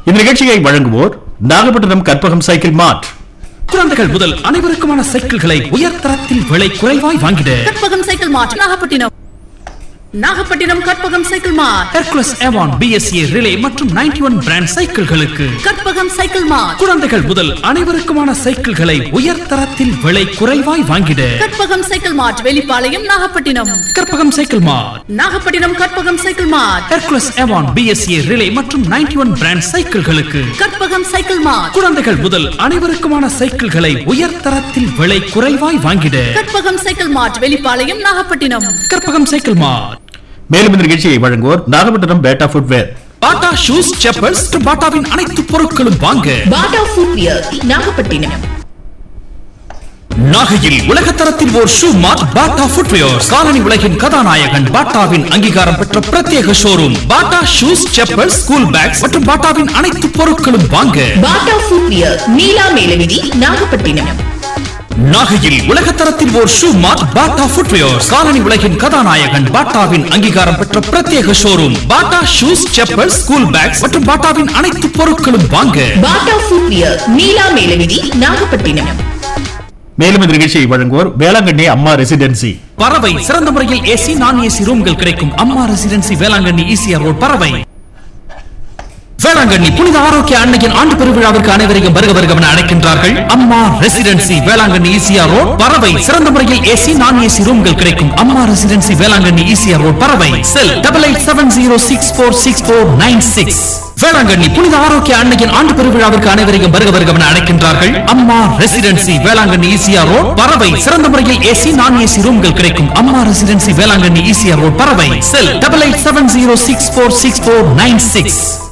இந்த நிகழ்ச்சியை வழங்குவோர் நாகப்பட்டினம் கற்பகம் சைக்கிள் மார்ட் குழந்தைகள் முதல் அனைவருக்குமான சைக்கிள்களை உயர்தரத்தில் விலை குறைவாய் வாங்கிட Karpagam cycle mart Nagapattinam Nagapattinam Karpagam cycle mart Hercules Avon BSA Raleigh மற்றும் 91 ஒன் பிராண்ட் சைக்கிள்களுக்கு கற்பகம் சைக்கிள் மார்ட் குழந்தைகள் முதல் அனைவருக்குமான சைக்கிள்களை உயர்தரத்தில் விலை குறைவாய் வாங்கிட Karpagam cycle mart Velippalayam Nagapattinam Karpagam cycle mart Nagapattinam Karpagam cycle mart Hercules Avon BSA Raleigh மற்றும் 91 ஒன் பிராண்ட் சைக்கிள்களுக்கு கற்பகம் சைக்கிள் மார்ட் குழந்தைகள் முதல் அனைவருக்குமான சைக்கிள்களை உயர்தரத்தில் விலை குறைவாய் வாங்கிட Karpagam cycle mart Velippalayam Nagapattinam Karpagam cycle mart மேலும் இந்த நிகழ்ச்சியை வழங்குவோர் Nagapattinam Bata footwear Bata shoes chappals பாட்டாவின் அனைத்து பொருட்களும் வாங்க பாட்டா ஃபுட்வியர் நாகப்பட்டினம் நாகையில் உலகத்தரத்தில் ஓர் ஷூ மார்ட் பாட்டா ஃபுட்வேர் காலனி உலகின் கதாநாயகன் பாட்டாவின் அங்கீகாரம் பெற்ற பிரத்யேக ஷோரூம் பாட்டா ஷூஸ் செப்பல்ஸ் ஸ்கூல் பேக்ஸ் மற்றும் பாட்டாவின் அனைத்து பொருட்களும் வாங்க பாட்டா ஃபுட்வியர் நீலா மேலவிதி நாகப்பட்டினம் நாகையில் உலகத்தரத்தில் ஓர் ஷூ மார்ட் பாட்டா ஃபுட்வேர் காலனி உலகின் கதாநாயகன் பாட்டாவின் அங்கீகாரம் பெற்ற பிரத்யேக ஷோரூம் பாட்டா ஷூஸ் செப்பல்ஸ் ஸ்கூல் பேக்ஸ் மற்றும் பாட்டாவின் அனைத்து பொருட்களும் வாங்க பாட்டா ஃபுட்வியர் நீலா மேலவிதி நாகப்பட்டினம் மேலும் இந்த நிகழ்ச்சியை வழங்குவோர் வேளாங்கண்ணி அம்மா ரெசிடென்சி பறவை சிறந்த முறையில் ஏசி நான் ஏசி ரூம்கள் கிடைக்கும் அம்மா ரெசிடென்சி வேளாங்கண்ணி ஈசிஆர் ரோட் பறவை வேளாங்கண்ணி புனித ஆரோக்கிய அன்னையின் ஆண்டு பெருவிழாவிற்கு அனைவரையும் வருக வருக என அழைக்கின்றார்கள் அம்மா ரெசிடென்சி வேளாங்கண்ணி ஈசிஆர் ரோட் பறவை சிறந்த முறையில் ஏசி நான் ஏசி ரூம்கள் கிடைக்கும் அம்மா ரெசிடென்சி வேளாங்கண்ணி ஈசிஆர் ரோட் பறவை cell double eight seven zero six four six four nine six Velankanni புனித ஆரோக்கிய அன்னையின் ஆண்டு பெருவிழாவிற்கு அனைவரையும் வருக வருக என அழைக்கின்றார்கள் அம்மா ரெசிடென்சி வேளாங்கண்ணி ஈசிஆர் ரோட் பறவை சிறந்த முறையில் ஏசி நான் ஏசி ரூம்கள் கிடைக்கும் அம்மா ரெசிடென்சி வேளாங்கண்ணி ஈசிஆர் ரோட் பறவை cell double eight seven zero six four six four nine six